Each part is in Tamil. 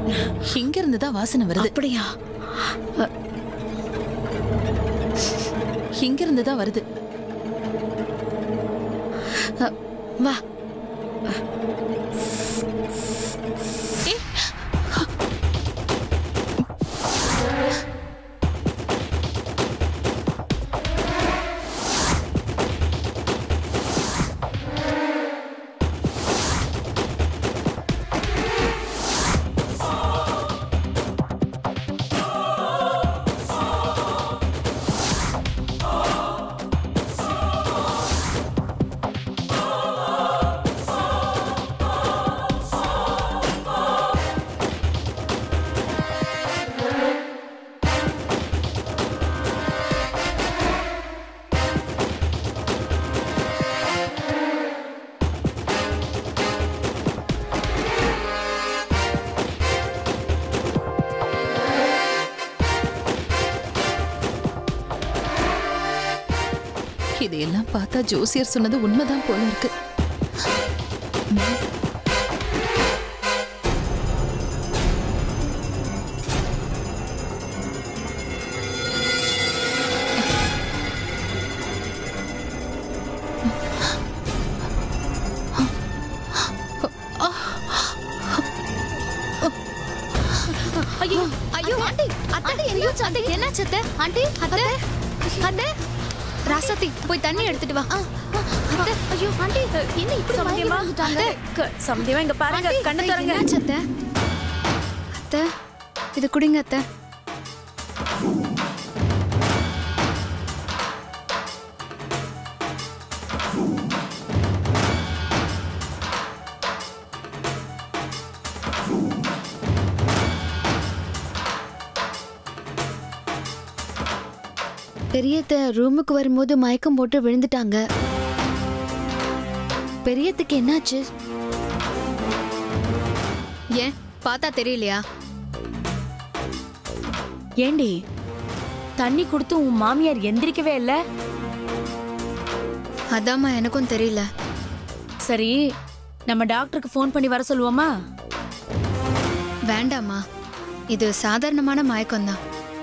இங்க இருந்து தான் வாசனை வருது அப்படியா இங்க இருந்து தான் வருது அ, வா ஏய், இதையெல்லாம் பார்த்தா ஜோசியர் சொன்னது உண்மைதான் போல இருக்கு ஐயோ ஐயோ ஆண்டி அத்தை என்னாச்சு அத்தை என்னாச்சு அத்தை ஆண்டி அத்தை அத்தை ராசாத்தி போய் தண்ணி எடுத்துட்டு வா அத்தை ஐயோ ஆண்டி என்ன இப்படி மயங்கி விழுந்துட்டாங்க சமதியமா இங்க பாருங்க ஆண்டி, கண்ணு அத்தை, திறங்க என்னாச்சு அத்தை அத்தை இது குடிங்க அத்தை பெரியத்த ரூமுக்கு வரும்போது மயக்கம் போட்டு விழுந்துட்டாங்க பெரியத்துக்கு என்னாச்சு ஏன் பார்த்தா தெரியலையா ஏண்டி தண்ணி கொடுத்து உன் மாமியார் எந்திரிக்கவே இல்ல அதாம்மா எனக்கும் தெரியல சரி நம்ம டாக்டருக்கு ஃபோன் பண்ணி வர சொல்லுவோமா வேண்டாம்மா இது சாதாரணமான மயக்கம்தான்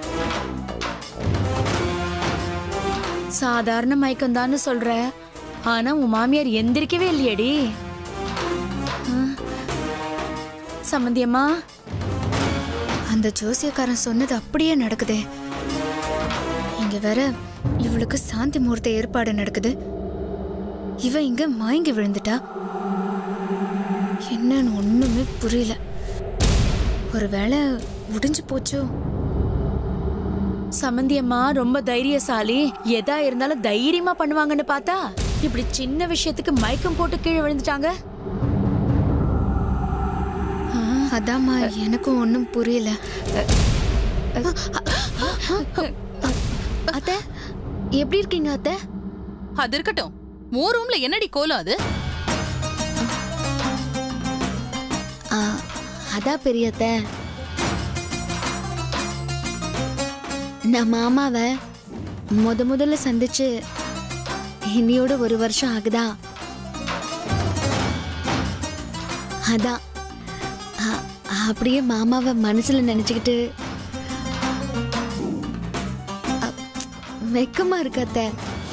சாதாரண மயக்கம்தான்னு சொல்ற ஆனா உன் மாமியார் எந்திரிக்கவே இல்லையேடி ஆ. சம்மந்தியம்மா அந்த ஜோசியக்காரன் சொன்னது அப்படியே நடக்குதே இங்க வேற இவளுக்கு சாந்தி முகூர்த்த ஏற்பாடு நடக்குது இவ இங்க மயங்கி விழுந்துட்டா என்னன்னு ஒண்ணுமே புரியல ஒருவேளை முடிஞ்சு போச்சோ சம்மந்தியம்மா ரொம்ப தைரியசாலி எதா இருந்தாலும் தைரியமா பண்ணுவாங்கன்னு பார்த்தா இப்படி சின்ன விஷயத்துக்கு மயக்கம் போட்டு கீழே விழுந்துட்டாங்க அதாம்மா எனக்கும் ஒன்றும் புரியல அத்தை எப்படி இருக்கீங்க அத்தை அது இருக்கட்டும் உன் ரூம்ல என்னடி கோலம் அது ஆ, அதான் பெரியத்த நான் மாமாவை முத முதல்ல சந்திச்சு இன்னியோட ஒரு வருஷம் ஆகுதா அதான் அ- அப்படியே மாமாவை மனசுல நினைச்சுக்கிட்டு அ, வெக்கமா இருக்கு அத்தை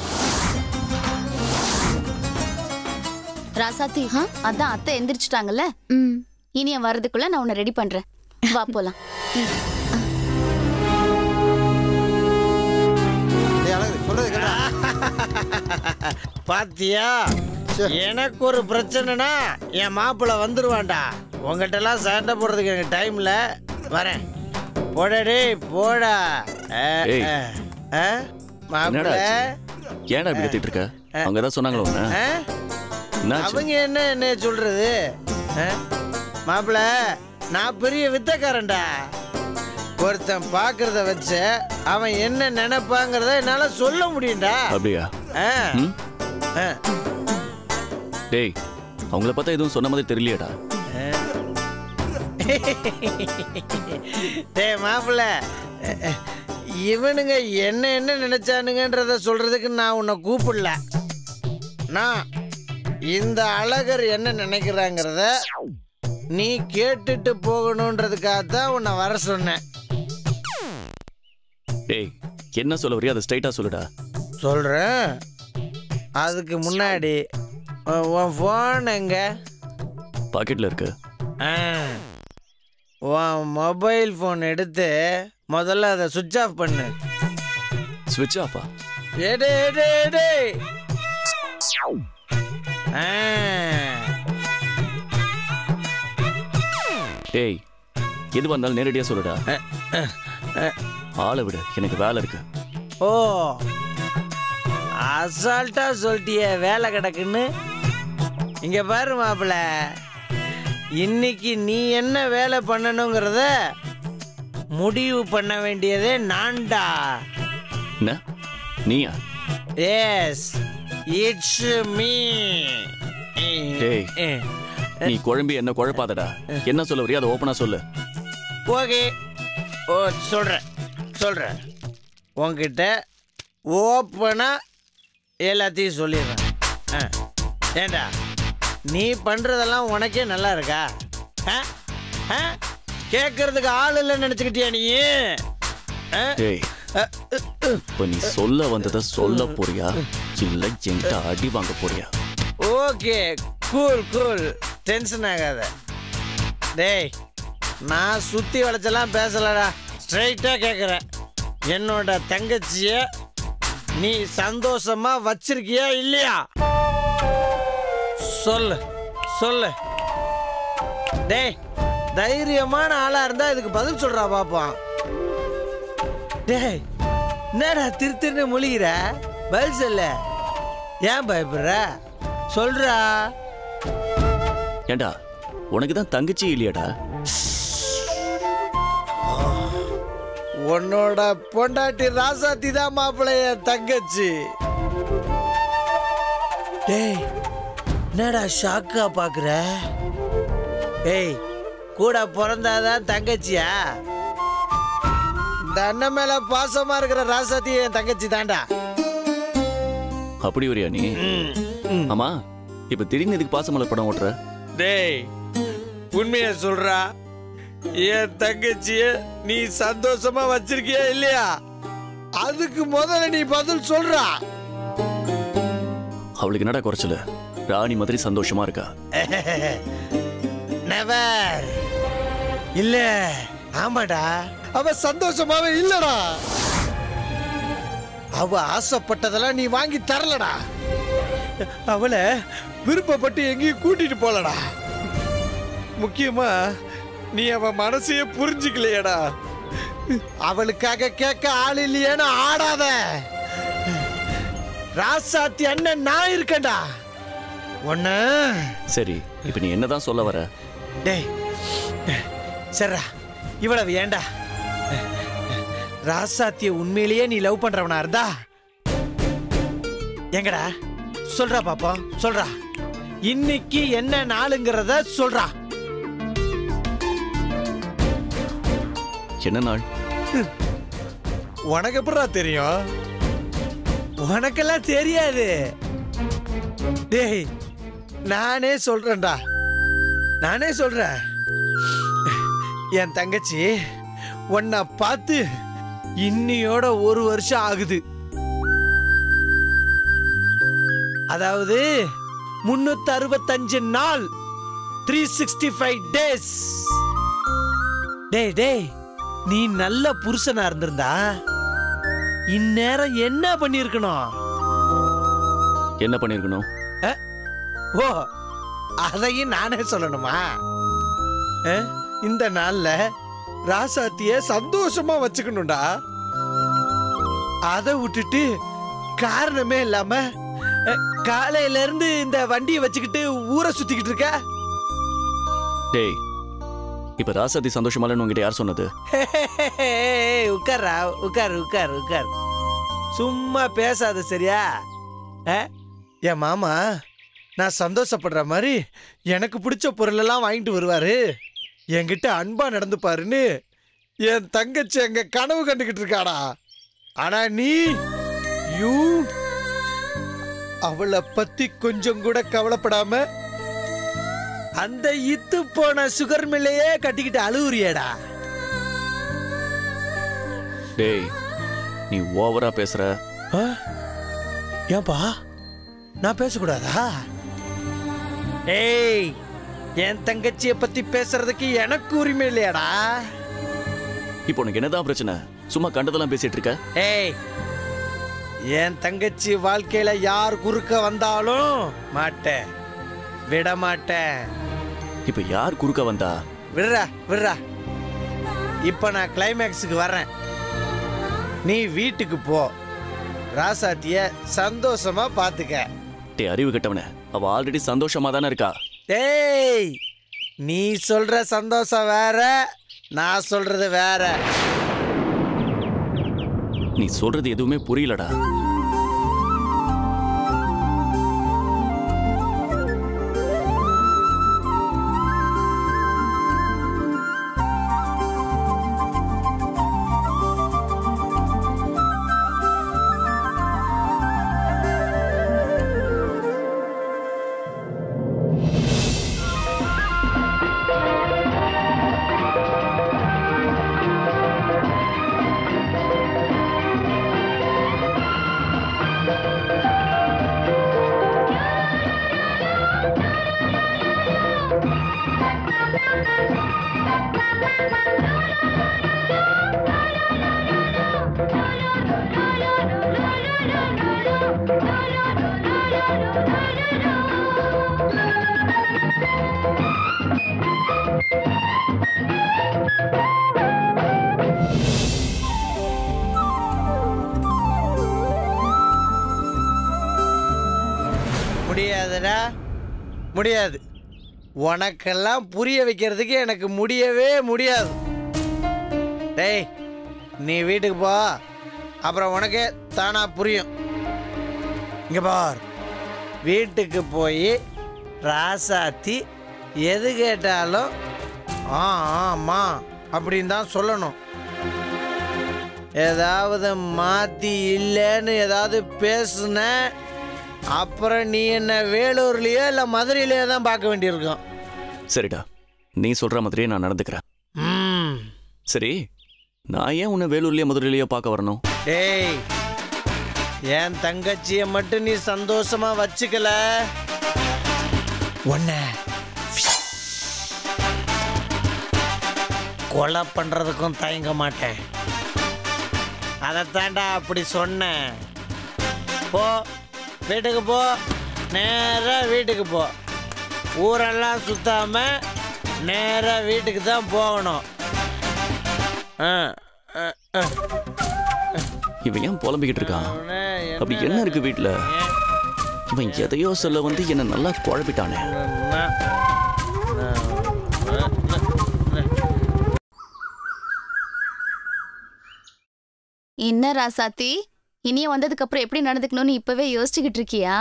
ராசாத்தி அதான் அத்தை எந்திரிச்சிட்டாங்கல்ல ம் இனி அவன் வர்றதுக்குள்ள நான் உன்னை ரெடி பண்றேன் வா போலாம் டேய் அழகு சொல்றது கேட்டா பாத்தியா எனக்கு ஒரு பிரச்சனைனா என் மாப்பிள்ளை வந்துருவான்டா உங்ககிட்ட எல்லாம் சண்டை போடுறதுக்கு எனக்கு டைம்ல வரேன் போடா டேய் போடா ஆ, ஏய். ஆ, ஆ, மாப்பிள்ளை ஏன்டா இப்படி கத்திட்டு இருக்க அவங்க ஏதாவது சொன்னாங்களோ உன்னை? ஆ? என்னாச்சு அவங்க என்ன என்ன சொல்றது ஆ? மாப்பிள்ளை நான் பெரிய வித்தக்காரன்டா ஒருத்தன் பார்க்கறத வச்சு அவன் என்ன நினைப்பாங்கிறத என்னால சொல்ல முடியும்டா அப்படியா ஆ, ம் ஆ. டேய் அவங்கள பார்த்தா எதுவும் சொன்ன மாதிரி தெரியலையாடா டேய் மாப்பிள்ள இவனுங்க என்ன என்ன நினைச்சானுங்கன்றத சொல்றதுக்கு நான் உன்னை கூப்பிடல நான் இந்த அழகர் என்ன நினைக்கிறாங்கிறத நீ கேட்டுட்டு போகணுன்றதுக்காக தான் உன்னை வர சொன்னேன் டேய் என்ன சொல்ல வரியா அதை ஸ்ட்ரைட்டா சொல்லுடா சொல்கிறேன் அதுக்கு முன்னாடி உன் உன் ஃபோன் எங்க பாக்கெட்ல இருக்கு ஆ. உன் மொபைல் ஃபோன் எடுத்து முதல்ல அதை சுவிட்ச் ஆஃப் பண்ணு ஸ்விட்ச் ஆஃபா எடு எடு எடு ஆ. டேய் எது வந்தாலும் நேரடியா சொல்லுடா ஆளை விடு எனக்கு வேலை இருக்கு ஓ அசால்ட்டா சொல்லிட்டியே வேலை கிடக்குன்னு இங்க பாரு மாப்பிள இன்னைக்கு நீ என்ன வேலை பண்ணணுங்கிறத முடிவு பண்ண வேண்டியதே நான்டா என்ன நீயா எஸ் இட்ஸ் மீ டேய். நீ குழம்பி என்ன குழப்பாதடா என்ன சொல்ல வரியா அதை ஓப்பனா சொல்லு ஓகே ஓ சொல்கிறேன் சொல்கிறேன் உன்கிட்ட ஓப்பனாக எல்லாத்தையும் சொல்லிடுறேன் ஆ ஏண்டா நீ பண்ணுறதெல்லாம் உனக்கே நல்லா இருக்கா ஆ ஆ கேட்கறதுக்கு ஆள் இல்லைன்னு நினச்சிக்கிட்டியா நீ ஆ? டேய் அ, இப்ப நீ சொல்ல வந்ததை சொல்ல போறியா இல்ல என்கிட்ட அடி வாங்க போறியா ஓகே கூல் கூல் டென்ஷன் ஆகாத டேய் நான் சுத்தி வளைச்செல்லாம் பேசலடா ஸ்ட்ரைட்டா கேட்குறேன் என்னோட தங்கச்சிய நீ சந்தோஷமா வச்சிருக்கியா இல்லையா சொல்லு சொல்லு டேய் தைரியமான ஆளா இருந்தா இதுக்கு பதில் சொல்றா பாப்போம் டேய் என்னடா திரு திருன்னு முழிகிற பதில் சொல்லு ஏன் பயப்படுற சொல்றா ஏண்டா உனக்கு தான் தங்கச்சி இல்லையாடா உன்னோட பொண்டாட்டி ராசாத்தி தான் மாப்பிளைய தங்கச்சி டேய் என்னடா ஷாக்கா பாக்குற ஏய் கூட பிறந்தாதான் தங்கச்சியா இந்த அண்ணன் மேல பாசமா இருக்கிற ராசாத்தி என் தங்கச்சி தான்டா அப்படி வரியா நீ ஆமா இப்ப திடீர்னு எதுக்கு பாசமலை படம் ஓட்டுற டேய் உண்மைய சொல்றா என் தங்கச்சிய நீ சந்தோஷமா வச்சிருக்கியா இல்லையா அதுக்கு முதல்ல நீ பதில் சொல்றா அவளுக்கு என்னடா குறைச்சல ராணி மாதிரி சந்தோஷமா இருக்கா நெவர் இல்ல ஆமாடா அவ சந்தோஷமாவே இல்லடா அவ ஆசைப்பட்டதெல்லாம் நீ வாங்கி தரலடா அவளை விருப்பப்பட்டு எங்கேயும் கூட்டிட்டு போலடா முக்கியமா நீ அவ மனசையே புரிஞ்சுக்கலையேடா அவளுக்காக கேட்க ஆள் இல்லையேன்னு ஆடாத ராசாத்தி அண்ணன் நான் இருக்கேன்டா ஒன்னு சரி இப்ப நீ என்னதான் சொல்ல வர டேய் சரிடா இவ்வளவு ஏண்டா ராசாத்திய உண்மையிலேயே நீ லவ் பண்றவனா இருந்தா எங்கடா சொல்றா பாப்போம் சொல்றா இன்னைக்கு என்ன நாளுங்கிறத சொல்றா என்ன நாள் உனக்கு எப்படா தெரியும் உனக்கெல்லாம் தெரியாது டேய் நானே சொல்றேன்டா நானே சொல்றேன் என் தங்கச்சி உன்னை பார்த்து இன்னியோட ஒரு வருஷம் ஆகுது அதாவது முன்னூத்தி அறுபத்தஞ்சு நாள் த்ரீ சிக்ஸ்டி ஃபைவ் டேஸ் டேய் டேய் நீ நல்ல புருஷனா இருந்திருந்தா இந்நேரம் என்ன பண்ணிருக்கணும் என்ன பண்ணிருக்கணும் ஓ அதையும் நானே சொல்லணுமா அஹ், இந்த நாள்ல ராசாத்திய சந்தோஷமா வச்சுக்கணும்டா அதை விட்டுட்டு காரணமே இல்லாம அஹ், காலையில இருந்து இந்த வண்டியை வச்சுக்கிட்டு ஊரை சுத்திக்கிட்டு இருக்க டேய் இப்ப ராசாதி சந்தோஷமா இல்லைன்னு உங்ககிட்ட யார் சொன்னது உட்காரா உட்கார் உட்கார் உட்கார் சும்மா பேசாத சரியா அஹ், என் மாமா நான் சந்தோஷப்படுற மாதிரி எனக்கு பிடிச்ச பொருளெல்லாம் வாங்கிட்டு வருவாரு என்கிட்ட அன்பா நடந்துப்பாருன்னு என் தங்கச்சி எங்க கனவு கண்டுகிட்டு இருக்காடா ஆனா நீ யூ அவளை பத்தி கொஞ்சம் கூட கவலைப்படாம அந்த இத்து போன சுகர் மில்லையே கட்டிக்கிட்டு அழுவுறியேடா டேய் நீ ஓவரா பேசுற ஆ? ஏன்பா நான் பேசக்கூடாதா ஏய் என் தங்கச்சியை பத்தி பேசுறதுக்கு எனக்கு உரிமை இல்லையாடா இப்போ உனக்கு என்னதான் பிரச்சனை சும்மா கண்டதெல்லாம் பேசிட்டு இருக்க ஏய் என் தங்கச்சி வாழ்க்கையில யார் குறுக்க வந்தாலும் மாட்டேன் விட மாட்டேன் இப்ப யார் குறுக்க வந்தா விடுறா விடுறா இப்ப நான் கிளைமேக்ஸுக்கு வர்றேன் நீ வீட்டுக்கு போ ராசாத்திய சந்தோஷமா பாத்துக்க டே அறிவு கெட்டவனே அவ ஆல்ரெடி சந்தோஷமா தானே இருக்கா டேய் நீ சொல்ற சந்தோஷம் வேற நான் சொல்றது வேற நீ சொல்றது எதுவுமே புரியலடா முடியாதுடா முடியாது உனக்கெல்லாம் புரிய வைக்கிறதுக்கு எனக்கு முடியவே முடியாது டேய் நீ வீட்டுக்கு போ அப்புறம் உனக்கே தானா புரியும் இங்க பார் வீட்டுக்கு போய் ராசாத்தி எது கேட்டாலும் ஆ ஆமா அப்படின்னு தான் சொல்லணும் ஏதாவது மாத்தி இல்லைன்னு ஏதாவது பேசுன அப்புறம் நீ என்ன வேலூர்லயோ இல்லை மதுரையிலயோ தான் பார்க்க வேண்டியிருக்கும் சரிடா நீ சொல்ற மாதிரியே நான் நடந்துக்கிறேன் ம் சரி நான் ஏன் உன்னை வேலூர்லயோ மதுரையிலயோ பார்க்க வரணும் டேய் என் தங்கச்சியை மட்டும் நீ சந்தோஷமா வச்சுக்கல உன்ன கொலை பண்றதுக்கும் தயங்க மாட்டேன் அதைத்தாண்டா அப்படி சொன்னேன் போ வீட்டுக்கு போ நேரா வீட்டுக்கு போ ஊரெல்லாம் சுத்தாம நேரா வீட்டுக்கு தான் போகணும் ஆ ஆ ஆ இவன் ஏன் புலம்பிக்கிட்டு இருக்கான் அப்படி என்ன இருக்கு வீட்ல இவன் எதையோ சொல்ல வந்து என்ன நல்லா குழப்பிட்டானே என்ன ராசாத்தி இனிய வந்ததுக்கு அப்புறம் எப்படி நடந்துக்கணும்னு இப்பவே யோசிச்சுக்கிட்டு இருக்கியா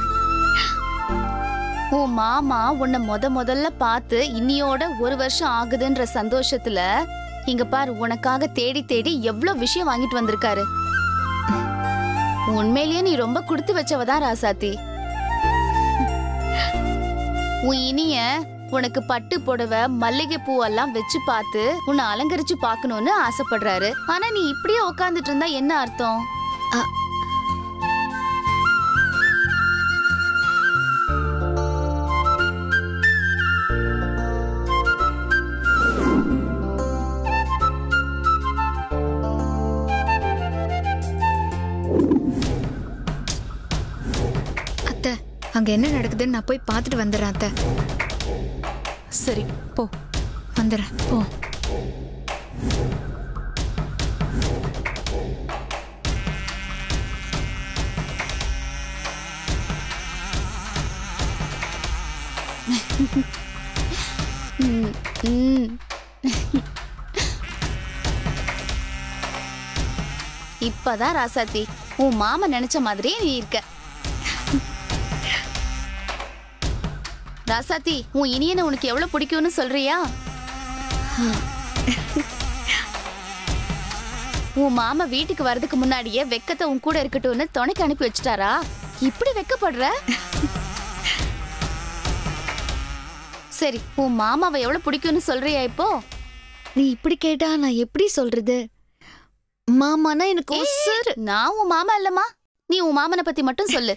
உன் மாமா உன்னை முத முதல்ல பார்த்து இன்னியோட ஒரு வருஷம் ஆகுதுன்ற சந்தோஷத்துல இங்க பாரு உனக்காக தேடி தேடி எவ்வளவு விஷயம் வாங்கிட்டு வந்திருக்காரு உண்மையிலேயே நீ ரொம்ப கொடுத்து வச்சவதான் ராசாத்தி உன் இனிய உனக்கு பட்டு புடவை மல்லிகை பூவெல்லாம் வச்சு பார்த்து உன்னை அலங்கரிச்சு பார்க்கணும்னு ஆசைப்படுறாரு ஆனா நீ இப்படியே உட்காந்துட்டு இருந்தா என்ன அர்த்தம் அ- அத்தை அங்க என்ன நடக்குதுன்னு நான் போய் பார்த்துட்டு வந்துடுறேன் அத்தை சரி போ வந்துடுறேன் போ ம், ம். இப்பதான் ராசாத்தி உன் மாமா நினைச்ச மாதிரியே நீ இருக்க ராசாத்தி உன் இனியனை உனக்கு எவ்வளவு பிடிக்கும்னு சொல்றியா உன் மாமா வீட்டுக்கு வர்றதுக்கு முன்னாடியே வெக்கத்தை உன் கூட இருக்கட்டும்னு துணைக்கு அனுப்பி வச்சுட்டாரா இப்படி வெக்கப்படுற சரி உன் மாமாவை எவ்வளவு பிடிக்கும்னு சொல்றியா இப்போ நீ இப்படி கேட்டா நான் எப்படி சொல்றது மாமானா எனக்கு உசுரு. நான் உன் மாமா இல்லம்மா நீ உன் மாமனை பத்தி மட்டும் சொல்லு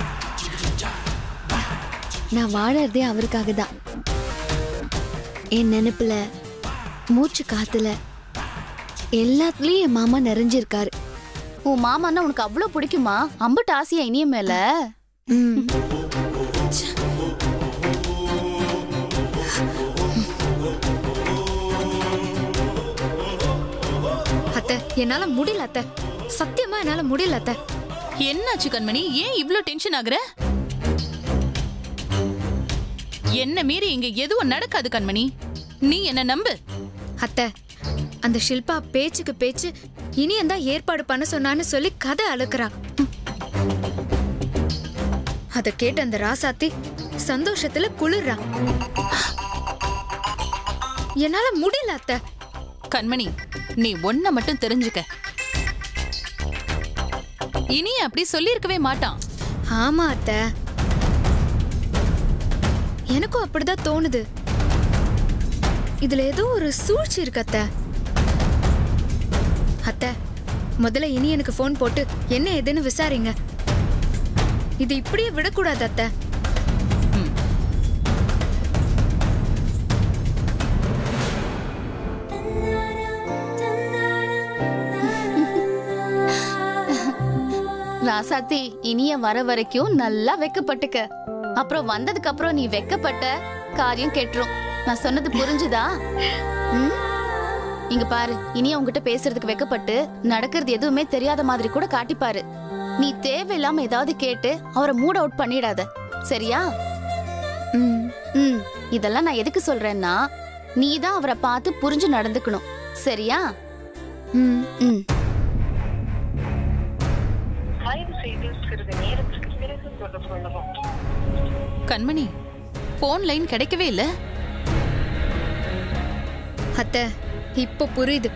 நான் வாழறதே அவருக்காக தான் என் நினைப்புல மூச்சு காத்துல எல்லாத்துலயும் என் மாமா நிறைஞ்சிருக்காரு உன் மாமான்னா உனக்கு அவ்வளவு பிடிக்குமா அம்புட்டு ஆசையா இனிய மேல ம். அத்தை என்னால முடியல அத்தை சத்தியமா என்னால முடியல அத்தை என்னாச்சு கண்மணி ஏன் இவ்ளோ டென்ஷன் ஆகுற என்ன மீறி இங்க எதுவும் நடக்காது கண்மணி நீ என்ன நம்பு அத்தை அந்த ஷில்பா பேச்சுக்கு பேச்சு இனியன் தான் ஏற்பாடு பண்ண சொன்னான்னு சொல்லி கதை அழுக்கிறா அத கேட்ட அந்த ராசாத்தி சந்தோஷத்துல குளிர்றா என்னால முடியல அத்தை கண்மணி நீ ஒன்ன மட்டும் தெரிஞ்சுக்க இனி அப்படி சொல்லியிருக்கவே மாட்டான் ஆமா அத்தை எனக்கும் அப்படிதான் தோணுது இதுல ஏதோ ஒரு சூழ்ச்சி இருக்கு அத்தை அத்தை முதல்ல இனி எனக்கு ஃபோன் போட்டு என்ன ஏதுன்னு விசாரிங்க இது இப்படியே விடக்கூடாது அத்தை ராசாத்தி இனிய வர வரைக்கும் நல்லா வெக்கப்பட்டுக்க அப்புறம் வந்ததுக்கு அப்புறம் நீ வெக்கப்பட்ட காரியம் கெட்டுரும் நான் சொன்னது புரிஞ்சுதா ம்? இங்க பாரு இனிய உன்கிட்ட பேசுறதுக்கு வெக்கப்பட்டு நடக்கிறது எதுவுமே தெரியாத மாதிரி கூட காட்டிப்பாரு நீ தேவையில்லாம ஏதாவது கேட்டு அவரை மூட் அவுட் பண்ணிடாத சரியா ம். ம் இதெல்லாம் நான் எதுக்கு சொல்றேன்னா நீ தான் அவரை பார்த்து புரிஞ்சு நடந்துக்கணும் சரியா ம். ம் கண்மணி போன் லைன் கிடைக்கவே இல்ல அத்தை இப்போ புரியுது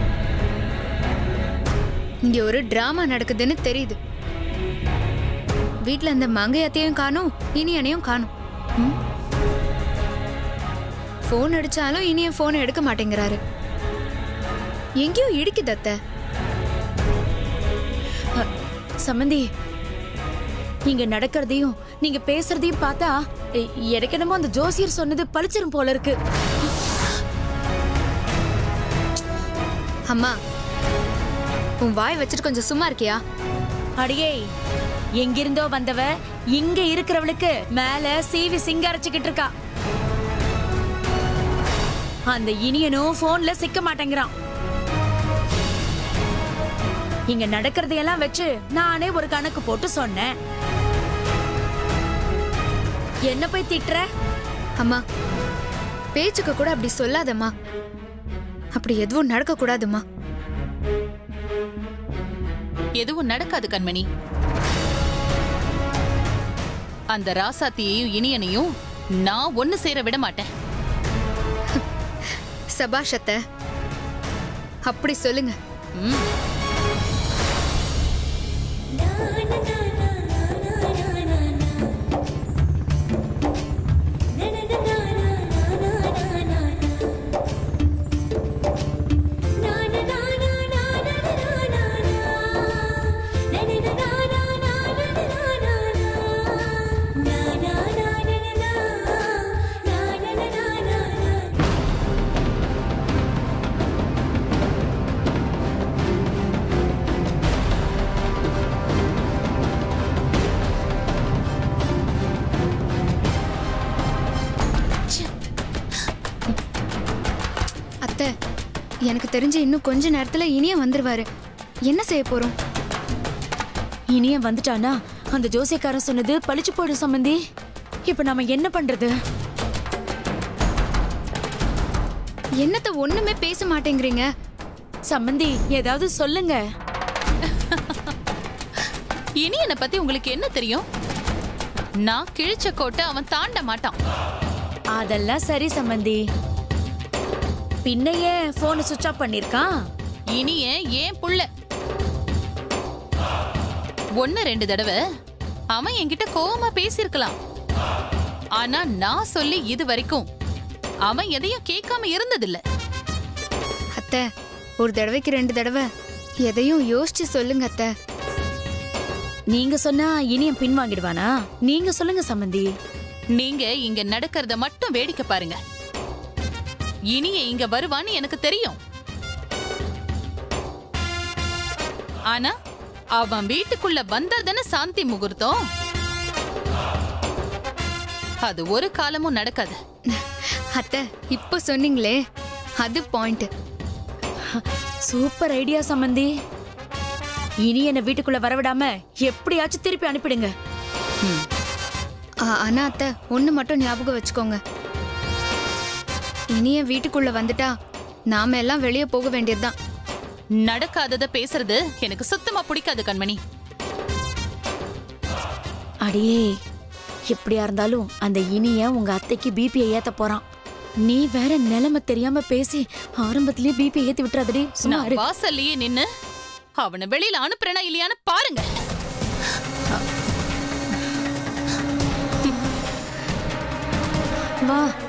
இங்க ஒரு டிராமா நடக்குதுன்னு தெரியுது வீட்ல அந்த மங்கையத்தையும் காணும் இனியனையும் காணும் ஃபோன் அடிச்சாலும் இனியன் ஃபோன் எடுக்க மாட்டேங்கிறாரு எங்கேயோ இடிக்குது அத்தை சம்மந்தி இங்க நடக்கிறதையும் நீங்க பேசுறதையும் பார்த்தா எ- எனக்கு என்னமோ அந்த ஜோசியர் சொன்னது பளிச்சிரும் போல இருக்கு அம்மா உன் வாய் வச்சுட்டு கொஞ்சம் சும்மா இருக்கியா அடியே எங்கிருந்தோ வந்தவ இங்க இருக்கிறவளுக்கு மேல சீவி சிங்காரிச்சுக்கிட்டு இருக்கா அந்த இனியனும் போன்ல சிக்க மாட்டேங்கிறான் இங்க நடக்கிறதையெல்லாம் வச்சு நானே ஒரு கணக்கு போட்டு சொன்னேன் என்ன போய் திட்டுற அம்மா பேச்சுக்கு கூட அப்படி சொல்லாதம்மா அப்படி எதுவும் நடக்க கூடாதுமா எதுவும் நடக்காது கண்மணி அந்த ராசாத்தியையும் இனியனையும் நான் ஒண்ணு சேர விட மாட்டேன் சபாஷ் அத்தை அப்படி சொல்லுங்க ம். அத்தை எனக்கு தெரிஞ்சு இன்னும் கொஞ்ச நேரத்துல இனிய வந்துருவாரு என்ன செய்ய போறோம் இனிய வந்துட்டானா அந்த ஜோசியக்காரன் சொன்னது பளிச்சு போயிடும் சம்மந்தி இப்ப நாம என்ன பண்றது என்னத்த ஒண்ணுமே பேச மாட்டேங்கிறீங்க சம்மந்தி ஏதாவது சொல்லுங்க இனியனை பத்தி உங்களுக்கு என்ன தெரியும் நான் கிழிச்ச கோட்டை அவன் தாண்ட மாட்டான் அதெல்லாம் சரி சம்மந்தி பின்ன ஏன் போனை சுவிட்ச் ஆஃப் பண்ணிருக்கான் இனிய ஏன் புள்ள ஒன்னு ரெண்டு தடவை அவன் என்கிட்ட கோவமா பேசியிருக்கலாம் ஆனா நான் சொல்லி இது வரைக்கும் அவன் எதையும் கேட்காம இருந்ததில்ல அத்தை ஒரு தடவைக்கு ரெண்டு தடவை எதையும் யோசிச்சு சொல்லுங்க அத்தை நீங்க சொன்னா இனியும் பின்வாங்கிடுவானா நீங்க சொல்லுங்க சம்மந்தி நீங்க இங்க நடக்கிறத மட்டும் வேடிக்கை பாருங்க இனிய இங்க வருவான்னு எனக்கு தெரியும் ஆனா அவன் வீட்டுக்குள்ள வந்ததுன்னு சாந்தி முகூர்த்தம் அது ஒரு காலமும் நடக்காது அத்தை இப்போ சொன்னீங்களே அது பாயிண்ட் சூப்பர் ஐடியா சம்மந்தி இனி என்ன வீட்டுக்குள்ள வரவிடாம எப்படியாச்சும் திருப்பி அனுப்பிடுங்க ஆனா அத்தை ஒன்று மட்டும் ஞாபகம் வச்சுக்கோங்க இனிய வீட்டுக்குள்ள வந்துட்டா நாம எல்லாம் வெளியே போக வேண்டியதுதான் நடக்காதத பேசுறது எனக்கு சுத்தமா பிடிக்காது கண்மணி அடியே எப்படியா இருந்தாலும் அந்த இனிய உங்க அத்தைக்கு பிபியை ஏத்த போறான் நீ வேற நிலைமை தெரியாம பேசி ஆரம்பத்திலேயே பிபியை ஏத்தி விட்டுறாதடி சும்மா நான் இரு. வாசல்லையே நின்னு அவனை வெளியில அனுப்புறேனா இல்லையான்னு பாருங்க வா